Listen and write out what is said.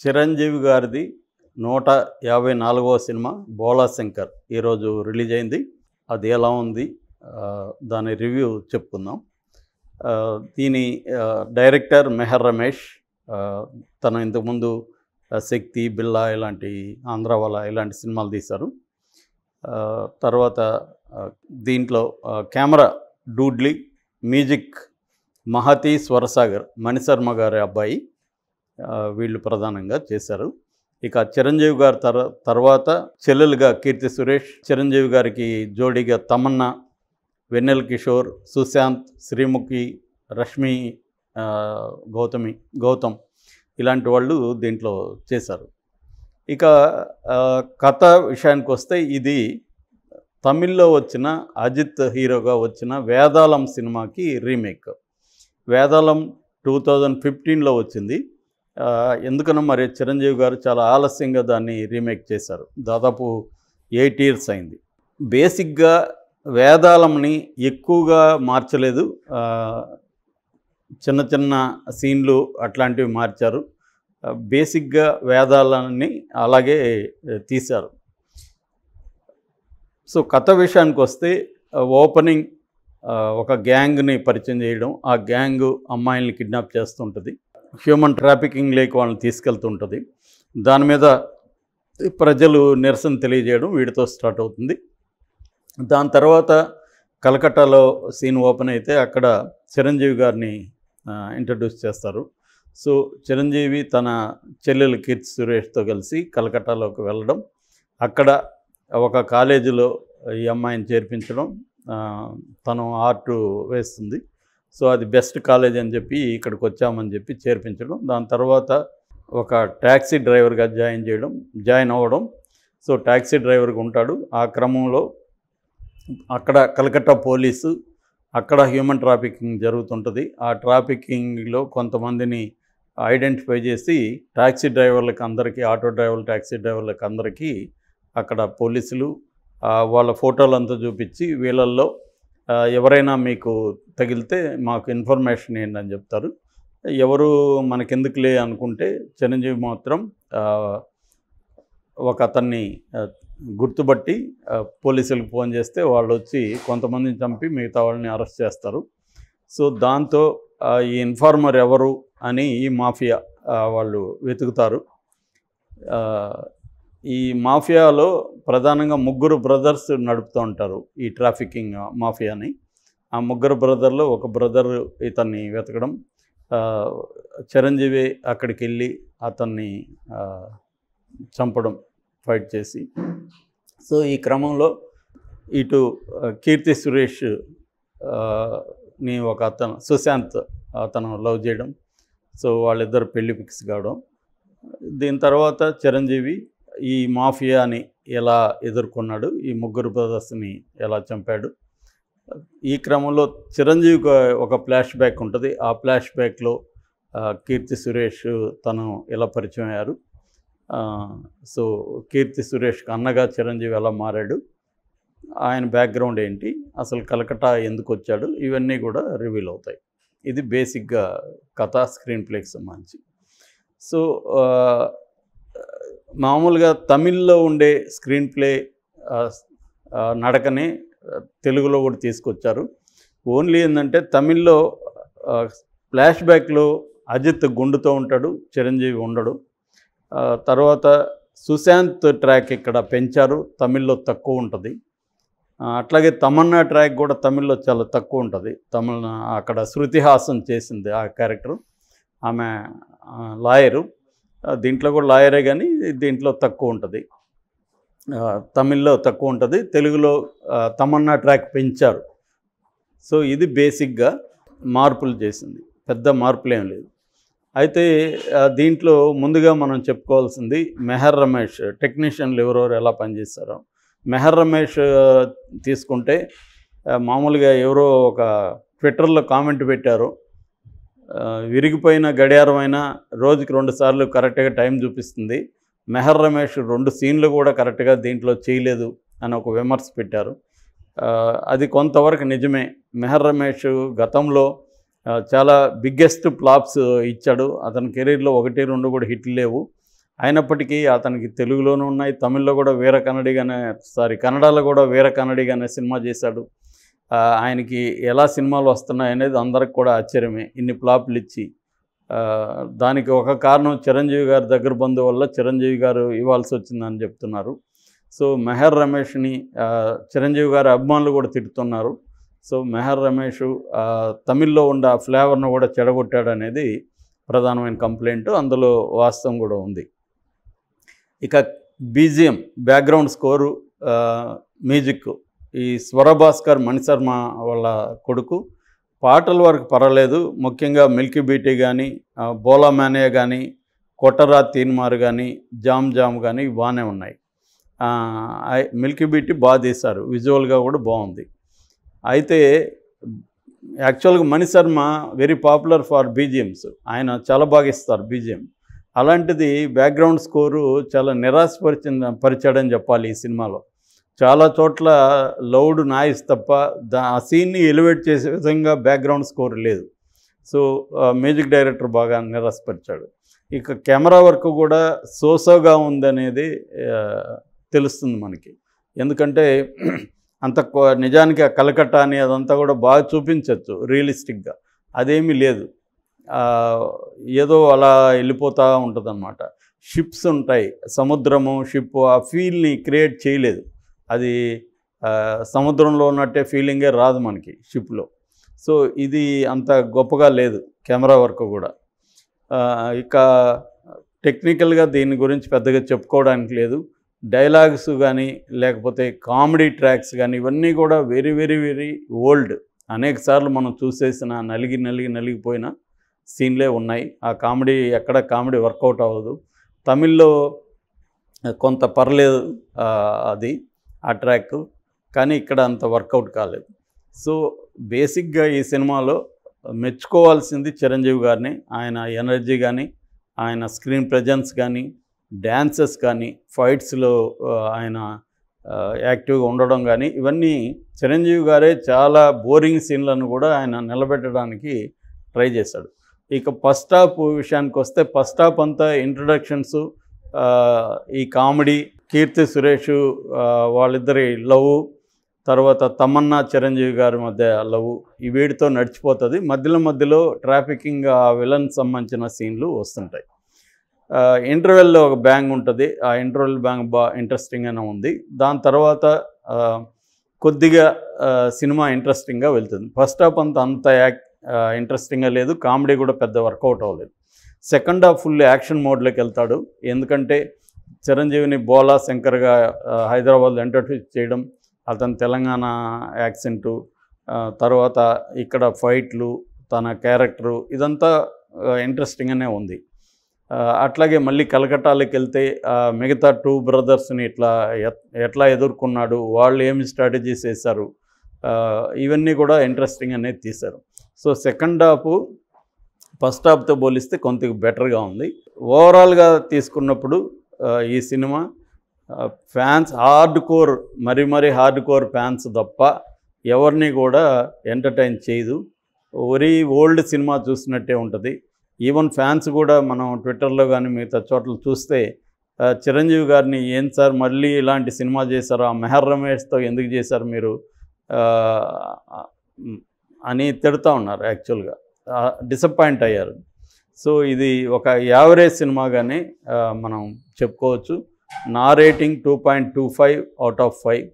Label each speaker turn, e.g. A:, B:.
A: చిరంజీవి గారిది నూట యాభై నాలుగవ సినిమా బోలా శంకర్ ఈరోజు రిలీజ్ అయింది అది ఎలా ఉంది ఆ, దాని రివ్యూ చెప్పుకుందాం ఆ, దీని ఆ, డైరెక్టర్ మెహర్ రమేష్ ఆ, తను ఇంతకుముందు ఆ, శక్తి బిల్లా ఇలాంటి ఆంధ్రవాల ఇలాంటి సినిమాలు తీశారు ఆ, తర్వాత ఆ, దీంట్లో ఆ, కెమెరా డూడ్లీ మ్యూజిక్ మహతి స్వరసాగర్ మణిశర్మ గారి అబ్బాయి ఆ, వీళ్ళు ప్రధానంగా చేశారు ఇక చిరంజీవి గారి తర్ తర్వాత చెల్లెలుగా కీర్తి సురేష్ చిరంజీవి గారికి జోడీగా తమన్నా వెన్నెల కిషోర్ సుశాంత్ శ్రీముఖి రష్మి ఆ, గౌతమి గౌతమ్ ఇలాంటి వాళ్ళు దీంట్లో చేశారు ఇక ఆ, కథ విషయానికి వస్తే ఇది తమిళ్లో వచ్చిన అజిత్ హీరోగా వచ్చిన వేదాళం సినిమాకి రీమేక్ వేదాళం టూ థౌజండ్ ఫిఫ్టీన్లో వచ్చింది ఆ, ఎందుకనో మరి చిరంజీవి గారు చాలా ఆలస్యంగా దాన్ని రీమేక్ చేశారు దాదాపు ఎయిట్ ఇయర్స్ అయింది బేసిక్గా వేదాళంని ఎక్కువగా మార్చలేదు ఆ, చిన్న చిన్న సీన్లు అట్లాంటివి మార్చారు ఆ, బేసిక్గా వేదాలని అలాగే ఆ, తీశారు సో కథ విషయానికి వస్తే ఆ, ఓపెనింగ్ ఆ, ఒక గ్యాంగ్ని పరిచయం చేయడం ఆ గ్యాంగ్ అమ్మాయిల్ని కిడ్నాప్ చేస్తుంటుంది హ్యూమన్ ట్రాఫికింగ్ లేక వాళ్ళని తీసుకెళ్తుంటుంది దాని మీద ప్రజలు నిరసన తెలియజేయడం వీడితో స్టార్ట్ అవుతుంది దాని తర్వాత కలకట్టాలో సీన్ ఓపెన్ అయితే అక్కడ చిరంజీవి గారిని ఇంట్రడ్యూస్ చేస్తారు సో చిరంజీవి తన చెల్లెలు కీర్తి సురేష్తో కలిసి కలకట్టాలోకి వెళ్ళడం అక్కడ ఒక కాలేజీలో ఈ అమ్మాయిని చేర్పించడం ఆ, తను ఆర్ట్ వేస్తుంది సో అది బెస్ట్ కాలేజ్ అని చెప్పి ఇక్కడికి వచ్చామని చెప్పి చేర్పించడం దాని తర్వాత ఒక ట్యాక్సీ డ్రైవర్గా జాయిన్ చేయడం జాయిన్ అవ్వడం సో ట్యాక్సీ డ్రైవర్గా ఉంటాడు ఆ క్రమంలో అక్కడ కలకత్తా పోలీసు అక్కడ హ్యూమన్ ట్రాఫికింగ్ జరుగుతుంటుంది ఆ ట్రాఫికింగ్లో కొంతమందిని ఐడెంటిఫై చేసి ట్యాక్సీ డ్రైవర్లకు అందరికీ ఆటో డ్రైవర్లు ట్యాక్సీ డ్రైవర్లకు అందరికీ అక్కడ పోలీసులు ఆ, వాళ్ళ ఫోటోలంతా చూపించి వీళ్ళల్లో ఆ, ఎవరైనా మీకు తగిలితే మాకు ఇన్ఫర్మేషన్ ఏంటి అని చెప్తారు ఎవరు మనకెందుకులే అనుకుంటే చిరంజీవి మాత్రం ఆ, ఒక అతన్ని ఆ, గుర్తుపట్టి ఆ, పోలీసులకు ఫోన్ చేస్తే వాళ్ళు వచ్చి కొంతమందిని చంపి మిగతా వాళ్ళని అరెస్ట్ చేస్తారు సో దాంతో ఆ, ఈ ఇన్ఫార్మర్ ఎవరు అని ఈ మాఫియా ఆ, వాళ్ళు వెతుకుతారు ఆ, ఈ మాఫియాలో ప్రధానంగా ముగ్గురు బ్రదర్స్ నడుపుతూ ఉంటారు ఈ ట్రాఫికింగ్ మాఫియాని ఆ ముగ్గురు బ్రదర్లో ఒక బ్రదర్ ఇతన్ని వెతకడం ఆ, చిరంజీవి అక్కడికి వెళ్ళి అతన్ని ఆ, చంపడం ఫైట్ చేసి సో ఈ క్రమంలో ఇటు ఆ, కీర్తి సురేష్ ఆ, ని ఒక అతను సుశాంత్ అతను లవ్ చేయడం సో వాళ్ళిద్దరు పెళ్లి ఫిక్స్ కావడం దీని తర్వాత చిరంజీవి ఈ మాఫియాని ఎలా ఎదుర్కొన్నాడు ఈ ముగ్గురు బ్రదర్స్ని ఎలా చంపాడు ఈ క్రమంలో చిరంజీవికి ఒక ఫ్లాష్ బ్యాక్ ఉంటుంది ఆ ఫ్లాష్ బ్యాక్లో ఆ, కీర్తి సురేష్ తను ఎలా పరిచయం అయ్యారు ఆ, సో కీర్తి సురేష్కి అన్నగా చిరంజీవి ఎలా మారాడు ఆయన బ్యాక్గ్రౌండ్ ఏంటి అసలు కలకటా ఎందుకు వచ్చాడు ఇవన్నీ కూడా రివీల్ అవుతాయి ఇది బేసిక్గా కథ స్క్రీన్ ప్లేకి సంబంధించి సో ఆ, మామూలుగా తమిళ్లో ఉండే స్క్రీన్ ప్లే ఆ, ఆ, నడకని ఆ, తెలుగులో కూడా తీసుకొచ్చారు ఓన్లీ ఏంటంటే తమిళ్లో ఫ్లాష్ బ్యాక్లో అజిత్ గుండుతో ఉంటాడు చిరంజీవి ఉండడు ఆ, తర్వాత సుశాంత్ ట్రాక్ ఇక్కడ పెంచారు తమిళ్లో తక్కువ ఉంటుంది ఆ, అట్లాగే తమన్నా ట్రాక్ కూడా తమిళ్లో చాలా తక్కువ ఉంటుంది తమిళ అక్కడ శృతి హాసన్ చేసింది ఆ క్యారెక్టర్ ఆమె ఆ, లాయరు ఆ, దీంట్లో కూడా లాయరే కానీ దీంట్లో తక్కువ ఉంటుంది ఆ, తమిళ్లో తక్కువ ఉంటుంది తెలుగులో ఆ, తమన్నా ట్రాక్ పెంచారు సో ఇది బేసిక్గా మార్పులు చేసింది పెద్ద మార్పులు ఏం లేదు అయితే ఆ, దీంట్లో ముందుగా మనం చెప్పుకోవాల్సింది మెహర్ రమేష్ టెక్నీషియన్లు ఎవరెవరు ఎలా పనిచేస్తారో మెహర్ రమేష్ ఆ, తీసుకుంటే ఆ, మామూలుగా ఎవరో ఒక ట్విట్టర్లో కామెంట్ పెట్టారు ఆ, విరిగిపోయిన గడియారం అయినా రోజుకి రెండు సార్లు కరెక్ట్గా టైం చూపిస్తుంది మెహర్ రమేష్ రెండు సీన్లు కూడా కరెక్ట్గా దీంట్లో చేయలేదు అని ఒక విమర్శ పెట్టారు ఆ, అది కొంతవరకు నిజమే మెహర్ రమేష్ గతంలో ఆ, చాలా బిగ్గెస్ట్ ఫ్లాప్స్ ఇచ్చాడు అతని కెరీర్లో ఒకటి రెండు కూడా హిట్లు లేవు అయినప్పటికీ అతనికి తెలుగులోనూ ఉన్నాయి తమిళ్లో కూడా వీర కన్నడిగానే సారీ కన్నడలో కూడా వీర కన్నడిగానే సినిమా చేశాడు ఆ, ఆయనకి ఎలా సినిమాలు వస్తున్నాయి అనేది అందరికి కూడా ఆశ్చర్యమే ఇన్ని ఫ్లాప్లు ఇచ్చి ఆ, దానికి ఒక కారణం చిరంజీవి గారి దగ్గర బంధు వల్ల చిరంజీవి గారు ఇవ్వాల్సి వచ్చిందని చెప్తున్నారు సో మెహర్ రమేష్ని ఆ, చిరంజీవి గారి అభిమానులు కూడా తిడుతున్నారు సో మెహర్ రమేష్ ఆ, తమిళ్లో ఉన్న ఆ ఫ్లేవర్ను కూడా చెడగొట్టాడు అనేది ప్రధానమైన కంప్లైంట్ అందులో వాస్తవం కూడా ఉంది ఇక బీజిఎం బ్యాక్గ్రౌండ్ స్కోరు ఆ, మ్యూజిక్ ఈ స్వరభాస్కర్ మణిశర్మ వాళ్ళ కొడుకు పాటల వరకు పర్వాలేదు ముఖ్యంగా మిల్కీ బీటీ కానీ బోలా మేనయ్య కానీ కొట్టరా తీన్మార్ కానీ జామ్ జామ్ కానీ బాగానే ఉన్నాయి ఆ, ఐ- మిల్కీ బీటీ బాగా తీశారు విజువల్గా కూడా బాగుంది అయితే యాక్చువల్గా Manisharma very popular for BGMs ఆయన చాలా బాగా ఇస్తారు బీజిఎం అలాంటిది బ్యాక్గ్రౌండ్ స్కోరు చాలా నిరాశపరిచిన పరిచాడని చెప్పాలి ఈ సినిమాలో చాలా చోట్ల లౌడ్ నాయిస్ తప్ప దా ఆ సీన్ని ఎలివేట్ చేసే విధంగా బ్యాక్గ్రౌండ్ స్కోర్ లేదు సో మ్యూజిక్ డైరెక్టర్ బాగా నిరాశపరిచాడు ఇక కెమెరా వర్క్ కూడా సోసోగా ఉందనేది ఆ, తెలుస్తుంది మనకి ఎందుకంటే అంత కొ- నిజానికి ఆ కలకట్ట అని అదంతా కూడా బాగా చూపించవచ్చు రియలిస్టిక్గా అదేమీ లేదు ఆ, ఏదో అలా వెళ్ళిపోతూ ఉంటుంది అనమాట షిప్స్ ఉంటాయి సముద్రము షిప్ ఆ ఫీల్ని క్రియేట్ చేయలేదు అది ఆ, సముద్రంలో ఉన్నట్టే ఫీలింగే రాదు మనకి షిప్లో సో ఇది అంత గొప్పగా లేదు కెమెరా వర్క్ కూడా ఆ, ఇక టెక్నికల్గా దీని గురించి పెద్దగా చెప్పుకోవడానికి లేదు డైలాగ్స్ కానీ లేకపోతే కామెడీ ట్రాక్స్ కానీ ఇవన్నీ కూడా వెరీ వెరీ వెరీ ఓల్డ్ అనేక సార్లు మనం చూసేసిన నలిగి నలిగి నలిగిపోయిన సీన్లే ఉన్నాయి ఆ కామెడీ ఎక్కడ కామెడీ వర్కౌట్ అవ్వదు తమిళ్లో కొంత పర్లేదు ఆ, అది ఆ ట్రాక్ కానీ ఇక్కడ అంత వర్కౌట్ కాలేదు సో బేసిక్గా ఈ సినిమాలో మెచ్చుకోవాల్సింది చిరంజీవి గారిని ఆయన ఎనర్జీ కానీ ఆయన స్క్రీన్ ప్రజెన్స్ కానీ డ్యాన్సెస్ కానీ ఫైట్స్లో ఆయన ఆ, యాక్టివ్గా ఉండడం కానీ ఇవన్నీ చిరంజీవి గారే చాలా బోరింగ్ సీన్లను కూడా ఆయన నిలబెట్టడానికి ట్రై చేశాడు ఇక ఫస్ట్ హాఫ్ విషయానికి వస్తే ఫస్ట్ హాఫ్ అంతా ఇంట్రడక్షన్స్ ఈ కామెడీ కీర్తి సురేష్ ఆ, వాళ్ళిద్దరి లవ్ తర్వాత తమన్నా చిరంజీవి గారి మధ్య లవ్ ఈ వీడితో నడిచిపోతుంది మధ్యలో మధ్యలో ట్రాఫికింగ్ ఆ విలన్ సంబంధించిన సీన్లు వస్తుంటాయి ఇంటర్వెల్లో ఒక బ్యాంగ్ ఉంటుంది ఆ ఇంటర్వెల్ బ్యాంగ్ బా ఇంట్రెస్టింగ్గానే ఉంది దాని తర్వాత ఆ, కొద్దిగా ఆ, సినిమా ఇంట్రెస్టింగ్గా వెళ్తుంది ఫస్ట్ హాఫ్ అంత అంత యాక్ ఇంట్రెస్టింగ్గా లేదు కామెడీ కూడా పెద్ద వర్కౌట్ అవ్వలేదు సెకండ్ హాఫ్ ఫుల్ యాక్షన్ మోడ్లోకి వెళ్తాడు ఎందుకంటే చిరంజీవిని బోలా శంకర్గా ఆ, హైదరాబాద్లో ఇంట్రడ్యూస్ చేయడం అతని తెలంగాణ యాక్సెంటు ఆ, తర్వాత ఇక్కడ ఫైట్లు తన క్యారెక్టరు ఇదంతా ఇంట్రెస్టింగ్గానే ఉంది ఆ, అట్లాగే మళ్ళీ కలకట్టాలోకి వెళ్తే ఆ, మిగతా టూ బ్రదర్స్ని ఇట్లా ఎట్- ఎట్లా ఎదుర్కొన్నాడు వాళ్ళు ఏమి స్ట్రాటజీస్ వేశారు ఆ, ఇవన్నీ కూడా ఇంట్రెస్టింగ్ అనేది తీశారు సో సెకండ్ హాఫ్ ఫస్ట్ హాఫ్తో పోలిస్తే కొంత బెటర్గా ఉంది ఓవరాల్గా తీసుకున్నప్పుడు ఆ, ఈ సినిమా ఫ్యాన్స్ హార్డ్ కోర్ మరీ మరీ హార్డ్ కోర్ ఫ్యాన్స్ తప్ప ఎవరిని కూడా ఎంటర్టైన్ చేయదు ఒరీ ఓల్డ్ సినిమా చూసినట్టే ఉంటుంది ఈవెన్ ఫ్యాన్స్ కూడా మనం ట్విట్టర్లో కానీ మిగతా చోట్ల చూస్తే ఆ, చిరంజీవి గారిని ఏం సార్ మళ్ళీ ఇలాంటి సినిమా చేశారు ఆ మెహర్ రమేష్తో ఎందుకు చేశారు మీరు ఆ, మ్, అని తిడుతూ ఉన్నారు యాక్చువల్గా డిసప్పాయింట్ అయ్యారు సో ఇది ఒక యావరేజ్ సినిమాగానే ఆ, మనం చెప్పుకోవచ్చు నా rating two point two five out of five